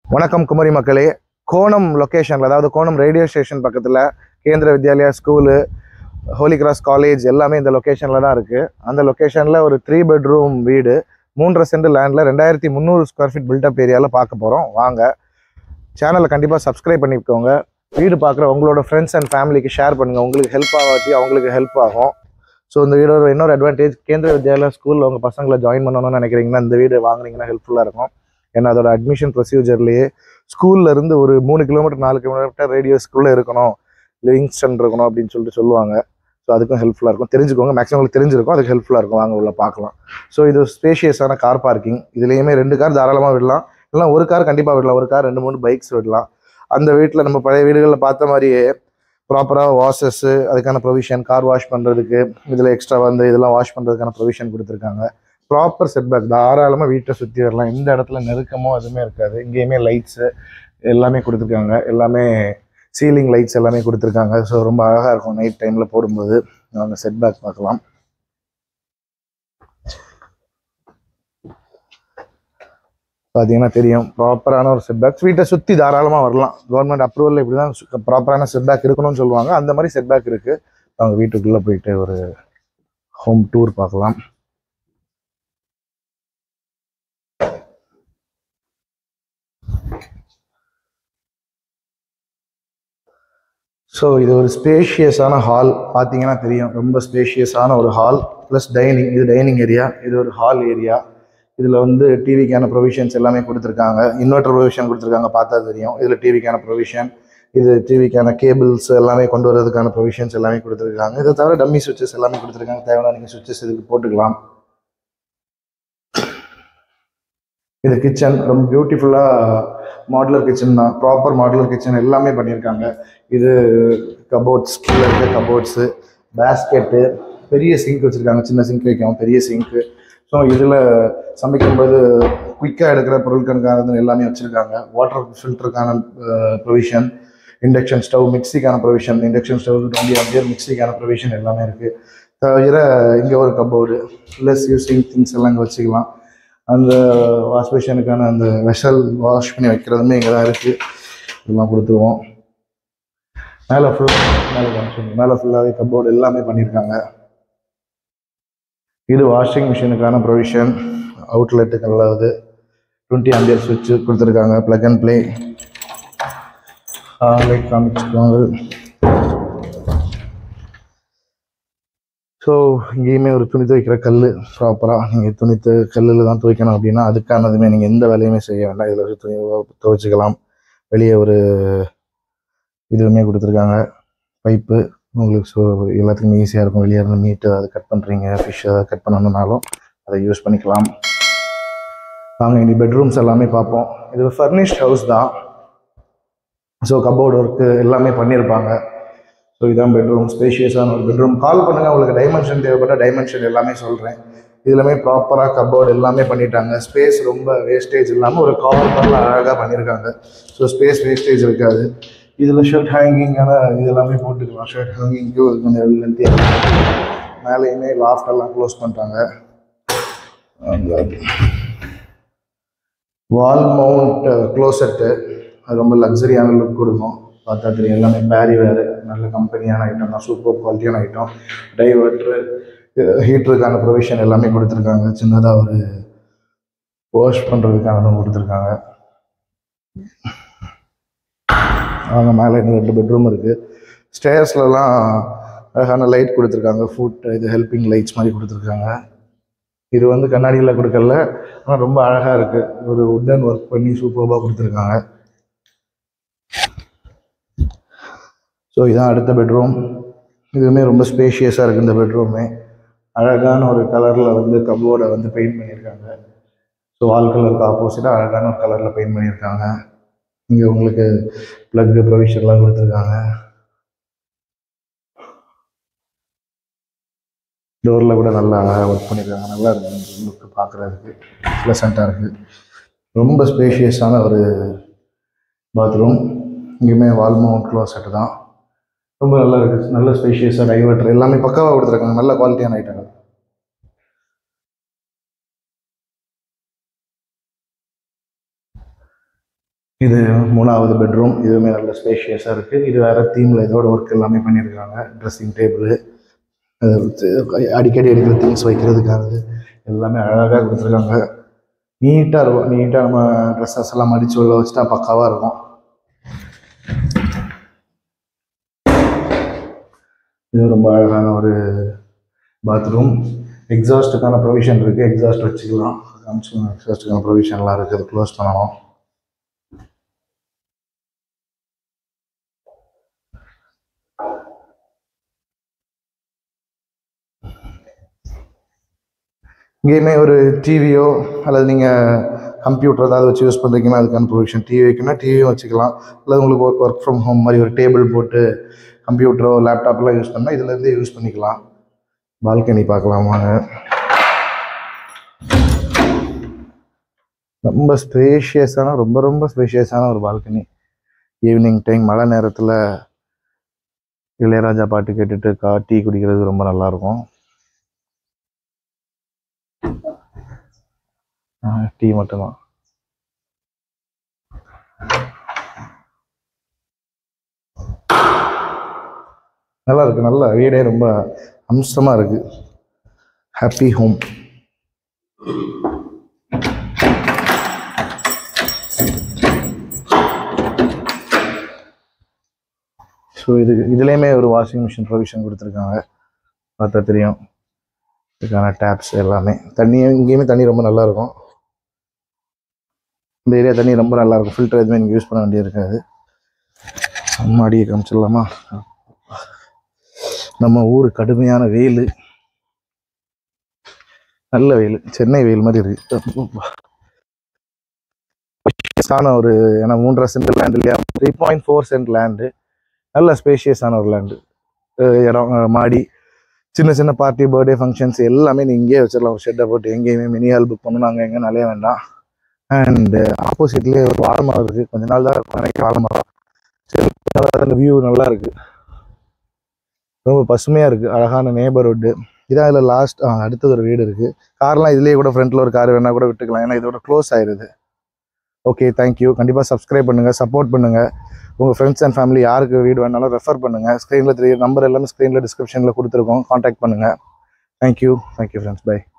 வணக்கம் குமரி மக்களே கோணம் லொக்கேஷனில் அதாவது கோணம் ரேடியோ ஸ்டேஷன் பக்கத்தில் Kendriya Vidyalaya school holy cross college எல்லாமே இந்த லொக்கேஷனில் தான் இருக்குது அந்த லொக்கேஷனில் ஒரு த்ரீ பெட்ரூம் வீடு மூன்றரை சென்ட் லேண்டில் ரெண்டாயிரத்தி முந்நூறு ஸ்கொயர் ஃபீட் பில்டப் ஏரியாவில் பார்க்க போகிறோம் வாங்க சேனலை கண்டிப்பாக சப்ஸ்கிரைப் பண்ணிக்கோங்க வீடு பார்க்குற உங்களோட ஃப்ரெண்ட்ஸ் அண்ட் ஃபேமிலிக்கு ஷேர் பண்ணுங்கள் உங்களுக்கு ஹெல்ப் ஆகாட்டி அவங்களுக்கு ஹெல்ப் ஆகும் ஸோ இந்த வீடோட இன்னொரு அட்வான்டேஜ் கேந்திர வித்யாலயா ஸ்கூலில் உங்கள் பசங்களை ஜாயின் பண்ணணும்னு நினைக்கிறீங்கன்னா இந்த வீடு வாங்குனீங்கன்னா ஹெல்ப்ஃபுல்லாக இருக்கும் ஏன்னா அதோட அட்மிஷன் ப்ரொசீஜர்லேயே ஸ்கூல்ல இருந்து ஒரு மூணு கிலோமீட்டர் நாலு கிலோமீட்டர் ரேடியஸ்க்குள்ளே இருக்கணும் லிவிங்ஸ்டன் இருக்கணும் அப்படின்னு சொல்லிட்டு சொல்லுவாங்க ஸோ அதுக்கும் ஹெல்ப்ஃபுல்லாக இருக்கும் தெரிஞ்சுக்கோங்க மேக்ஸிமம் உங்களுக்கு தெரிஞ்சிருக்கும் அதுக்கு ஹெல்ப்ஃபுல்லாக இருக்கும் வாங்க உள்ள பார்க்கலாம் ஸோ இது ஸ்பேஷியஸான கார் பார்க்கிங் இதுலேயுமே ரெண்டு கார் தாராளமாக விடலாம் இல்லைனா ஒரு கார் கண்டிப்பாக விடலாம் ஒரு கார் ரெண்டு மூணு பைக்ஸ் விடலாம் அந்த வீட்டில் நம்ம பழைய வீடுகளில் பார்த்த மாதிரியே ப்ராப்பராக வாஷஸ்ஸு அதுக்கான ப்ரொவிஷன் கார் வாஷ் பண்ணுறதுக்கு இதில் எக்ஸ்ட்ரா வந்து இதெல்லாம் வாஷ் பண்ணுறதுக்கான ப்ரொவிஷன் கொடுத்துருக்காங்க ப்ராப்பர் செட்பேக் தாராளமாக வீட்டை சுற்றி வரலாம் எந்த இடத்துல நெருக்கமோ எதுவுமே இருக்காது இங்கேயுமே லைட்ஸு எல்லாமே கொடுத்துருக்காங்க எல்லாமே சீலிங் லைட்ஸ் எல்லாமே கொடுத்துருக்காங்க ஸோ ரொம்ப அழகாக இருக்கும் நைட் டைமில் போடும்போது நாங்க செட்பேக் பார்க்கலாம் பார்த்தீங்கன்னா தெரியும் ப்ராப்பரான ஒரு செட்பேக் வீட்டை சுற்றி தாராளமாக வரலாம் கவர்மெண்ட் அப்ரூவல் இப்படி தான் ப்ராப்பரான செட்பேக் இருக்கணும்னு சொல்லுவாங்க அந்த மாதிரி செட்பேக் இருக்குது அவங்க வீட்டுக்குள்ளே போயிட்டு ஒரு ஹோம் டூர் பார்க்கலாம் ஸோ இது ஒரு ஸ்பேஷியஸான ஹால் பார்த்தீங்கன்னா தெரியும் ரொம்ப ஸ்பேஷியஸான ஒரு ஹால் ப்ளஸ் டைனிங் இது டைனிங் ஏரியா இது ஒரு ஹால் ஏரியா இதில் வந்து டிவிக்கான ப்ரொவிஷன்ஸ் எல்லாமே கொடுத்துருக்காங்க இன்வெர்டர் ப்ரொவிஷன் கொடுத்துருக்காங்க பார்த்தா தெரியும் இதில் டிவிக்கான ப்ரொவிஷன் இது டிவிக்கான கேபிள்ஸ் எல்லாமே கொண்டு வரதுக்கான ப்ரொவிஷன்ஸ் எல்லாமே கொடுத்துருக்காங்க இதை தவிர டம்மி சுவிட்சஸ் எல்லாமே கொடுத்துருக்காங்க தேவையான நீங்கள் சுவிட்சஸ் இதுக்கு போட்டுக்கலாம் இது கிச்சன் ரொம்ப பியூட்டிஃபுல்லாக மாடுலர் கிச்சன் தான் ப்ராப்பர் மாடுலர் கிச்சன் எல்லாமே பண்ணியிருக்காங்க இது கபோர்ட்ஸ் கீழே இருக்க கபோர்ட்ஸு பேஸ்கெட்டு பெரிய சிங்க் வச்சுருக்காங்க சின்ன சிங்க் வைக்கும் பெரிய சிங்க்கு ஸோ இதில் சமைக்கும்போது குயிக்காக எடுக்கிற பொருட்களுக்கான எல்லாமே வச்சுருக்காங்க வாட்டர் ஃபில்டருக்கான ப்ரொவிஷன் இண்டக்ஷன் ஸ்டவ் மிக்சிக்கான provision induction stove twenty ampere மிக்சிக்கான ப்ரொவிஷன் எல்லாமே இருக்குது தவிர இங்கே ஒரு கபோர்டு லெஸ் யூஸிங் திங்ஸ் எல்லாம் இங்கே வச்சுக்கலாம் அந்த வாஷ் மிஷினுக்கான அந்த வெஷல் வாஷ் பண்ணி வைக்கிறதுமே இங்கே தான் இருக்குது இதெல்லாம் கொடுத்துருவோம் மேலே ஃபுல்லாக மேலே காமிச்சிருங்க மேலே ஃபுல்லாகவே கபோர்டு எல்லாமே பண்ணியிருக்காங்க இது வாஷிங் மிஷினுக்கான ப்ரொவிஷன் அவுட்லெட்டுக்கு நல்லது டுவெண்ட்டி ஆம்பியர் சுவிட்ச் கொடுத்துருக்காங்க ப்ளக் அண்ட் ப்ளே லைட் காமிச்சிருக்காங்க ஸோ இங்கேயுமே ஒரு துணி துவைக்கிற கல் ப்ராப்பராக நீங்கள் துணி து கல்லில் தான் துவைக்கணும் அப்படின்னா அதுக்கானதுமே நீங்கள் எந்த வேலையுமே செய்ய வேண்டாம் இதில் வச்சு துணி துவைச்சிக்கலாம் வெளியே ஒரு இதுவுமே கொடுத்துருக்காங்க பைப்பு உங்களுக்கு ஸோ எல்லாத்துக்குமே ஈஸியாக இருக்கும் வெளியே இருந்து மீட் ஏதாவது கட் பண்ணுறீங்க ஃபிஷ் ஏதாவது கட் பண்ணணுன்னாலும் அதை யூஸ் பண்ணிக்கலாம் வாங்க இனி பெட்ரூம்ஸ் எல்லாமே பார்ப்போம் இது ஃபர்னிஷ்ட் ஹவுஸ் தான் ஸோ கபோர்டு ஒர்க்கு எல்லாமே பண்ணியிருப்பாங்க ஸோ இதான் பெட்ரூம் ஸ்பேஷியஸான ஒரு பெட்ரூம் கால் பண்ணுங்கள் உங்களுக்கு டைமென்ஷன் தேவைப்பட்ட டைமென்ஷன் எல்லாமே சொல்கிறேன் இதுலமே ப்ராப்பராக கபோர்டு எல்லாமே பண்ணிட்டாங்க ஸ்பேஸ் ரொம்ப வேஸ்டேஜ் இல்லாமல் ஒரு கவர் கவரில் அழகாக பண்ணியிருக்காங்க ஸோ ஸ்பேஸ் வேஸ்டேஜ் இருக்காது இதில் ஷர்ட் ஹேங்கிங்கான இது எல்லாமே போட்டுக்கலாம் ஷர்ட் ஹேங்கிங்க்கு கொஞ்சம் லென்த்தியாக மேலேயுமே லாஃப்ட் எல்லாம் க்ளோஸ் பண்ணிட்டாங்க வால் மவுண்ட் க்ளோசெட்டு அது ரொம்ப லக்ஸரியான லுக் கொடுக்கும் பார்த்தா தெரியும் எல்லாமே பேரி வேறு நல்ல கம்பெனியான ஐட்டம் தான் சூப்பர் குவாலிட்டியான ஐட்டம் டைவர்ட்ரு ஹீட்டருக்கான ப்ரொவிஷன் எல்லாமே கொடுத்துருக்காங்க சின்னதாக ஒரு வாஷ் பண்ணுறதுக்கானதும் கொடுத்துருக்காங்க அவங்க மேலே இன்னும் ரெண்டு பெட்ரூம் இருக்குது ஸ்டேர்ஸ்லலாம் அழகான லைட் கொடுத்துருக்காங்க ஃபுட் இது ஹெல்பிங் லைட்ஸ் மாதிரி கொடுத்துருக்காங்க இது வந்து கண்ணாடியில் கொடுக்கல ஆனால் ரொம்ப அழகாக இருக்குது ஒரு உட்டன் ஒர்க் பண்ணி சூப்பராக கொடுத்துருக்காங்க ஸோ இதான் அடுத்த பெட்ரூம் இதுவுமே ரொம்ப ஸ்பேஷியஸாக இருக்குது இந்த பெட்ரூமே அழகான ஒரு கலரில் வந்து கபோர்டை வந்து பெயிண்ட் பண்ணியிருக்காங்க ஸோ வால் கலருக்கு ஆப்போசிட்டாக அழகான ஒரு கலரில் பெயிண்ட் பண்ணியிருக்காங்க இங்கே உங்களுக்கு ப்ளக்கு ப்ரொவிஷன்லாம் கொடுத்துருக்காங்க டோரில் கூட நல்லா அழகாக ஒர்க் பண்ணியிருக்காங்க நல்லா இருக்குது லுக்கு பார்க்குறதுக்கு ப்ளசண்ட்டாக இருக்குது ரொம்ப ஸ்பேஷியஸான ஒரு பாத்ரூம் இங்கேயுமே வால் மவுண்ட் க்ளோசெட் தான் ரொம்ப நல்லா இருக்குது நல்ல ஸ்பேஷியஸாக டைவர்ட்டர் எல்லாமே பக்காவாக கொடுத்துருக்காங்க நல்ல குவாலிட்டியான ஐட்டங்கள் இது மூணாவது பெட்ரூம் இதுவுமே நல்ல ஸ்பேஷியஸாக இருக்குது இது வேறு தீமில் இதோட ஒர்க் எல்லாமே பண்ணியிருக்காங்க ட்ரெஸ்ஸிங் டேபிள் அடிக்கடி எடுக்கிற திங்ஸ் வைக்கிறதுக்கானது எல்லாமே அழகாக கொடுத்துருக்காங்க நீட்டாக இருக்கும் நீட்டாக நம்ம ட்ரெஸ்ஸஸ் எல்லாம் மடிச்சு உள்ள வச்சுட்டா பக்காவாக இருக்கும் இது ரொம்ப அழகான ஒரு பாத்ரூம் எக்ஸாஸ்ட்டுக்கான ப்ரொவிஷன் இருக்குது எக்ஸாஸ்ட் வச்சுக்கலாம் காமிச்சுக்கலாம் எக்ஸாஸ்ட்டுக்கான ப்ரொவிஷன்லாம் இருக்குது க்ளோஸ் பண்ணணும் இங்கேயுமே ஒரு டிவியோ அல்லது நீங்கள் கம்ப்யூட்டர் ஏதாவது வச்சு யூஸ் பண்ணுறீங்கன்னா அதுக்கான ப்ரொவிஷன் டிவி வைக்கணும்னா டிவியும் வச்சுக்கலாம் அல்லது உங்களுக்கு ஒர்க் ஒர்க் ஃப்ரம் ஹோம் மாதிரி ஒரு டேபிள் போட்டு கம்ப்யூட்டரோ லேப்டாப்லாம் யூஸ் பண்ணால் இதுலேருந்தே யூஸ் பண்ணிக்கலாம் பால்கனி பார்க்கலாம் வாங்க ரொம்ப ஸ்பேஷியஸான ரொம்ப ரொம்ப ஸ்பேஷியஸான ஒரு பால்கனி ஈவினிங் டைம் மழை நேரத்தில் இளையராஜா பாட்டு கேட்டுட்டு கா டீ குடிக்கிறது ரொம்ப நல்லாயிருக்கும் டீ மட்டும்தான் நல்லா இருக்கு நல்ல வீடே ரொம்ப அம்சமாக இருக்கு ஹாப்பி ஹோம் ஸோ இது இதுலேயுமே ஒரு வாஷிங் மிஷின் ப்ரொவிஷன் கொடுத்துருக்காங்க பார்த்தா தெரியும் இதுக்கான டேப்ஸ் எல்லாமே தண்ணி இங்கேயுமே தண்ணி ரொம்ப நல்லா இருக்கும் இந்த ஏரியா தண்ணி ரொம்ப நல்லா இருக்கும் ஃபில்டர் எதுவுமே நீங்கள் யூஸ் பண்ண வேண்டியது இருக்காது அம்மாடியை காமிச்சிடலாமா நம்ம ஊர் கடுமையான வெயில் நல்ல வெயில் சென்னை வெயில் மாதிரி இருக்கு ஆன ஒரு ஏன்னா மூன்றரை சென்ட் லேண்ட் இல்லையா three point four cent land நல்ல ஸ்பேஷியஸான ஒரு லேண்டு இடம் அஹ் மாடி சின்ன சின்ன பார்ட்டி பர்த்டே ஃபங்க்ஷன்ஸ் எல்லாமே நீ இங்கேயே வச்சிடலாம் ஒரு ஷெட்டை போட்டு எங்கேயுமே மினி ஹால் புக் பண்ணணும் அங்கே எங்கே நிறைய வேண்டாம் அண்டு ஆப்போசிட்லேயே ஒரு வாழைமரம் இருக்குது கொஞ்ச நாள் தான் இருக்கும் எனக்கு வாழைமரம் சரி அந்த வியூ நல்லா இருக்கு ரொம்ப பசுமையாக இருக்குது அழகான நேபர்ஹுட்டு இதான் இதில் லாஸ்ட் அடுத்தது ஒரு வீடு இருக்குது கார்லாம் இதுலேயே கூட ஃப்ரண்ட்டில் ஒரு கார் வேணால் கூட விட்டுக்கலாம் ஏன்னா இதோட க்ளோஸ் ஆயிடுது ஓகே தேங்க்யூ கண்டிப்பாக சப்ஸ்கிரைப் பண்ணுங்கள் சப்போர்ட் பண்ணுங்கள் உங்கள் ஃப்ரெண்ட்ஸ் அண்ட் ஃபேமிலி யாருக்கு வீடு வேணாலும் ரெஃபர் பண்ணுங்கள் ஸ்க்ரீனில் தெரிய நம்பர் எல்லாமே ஸ்க்ரீனில் டிஸ்கிரிப்ஷனில் கொடுத்துருக்கோம் காண்டாக்ட் பண்ணுங்கள் தேங்க்யூ தேங்க்யூ ஃப்ரெண்ட்ஸ் பை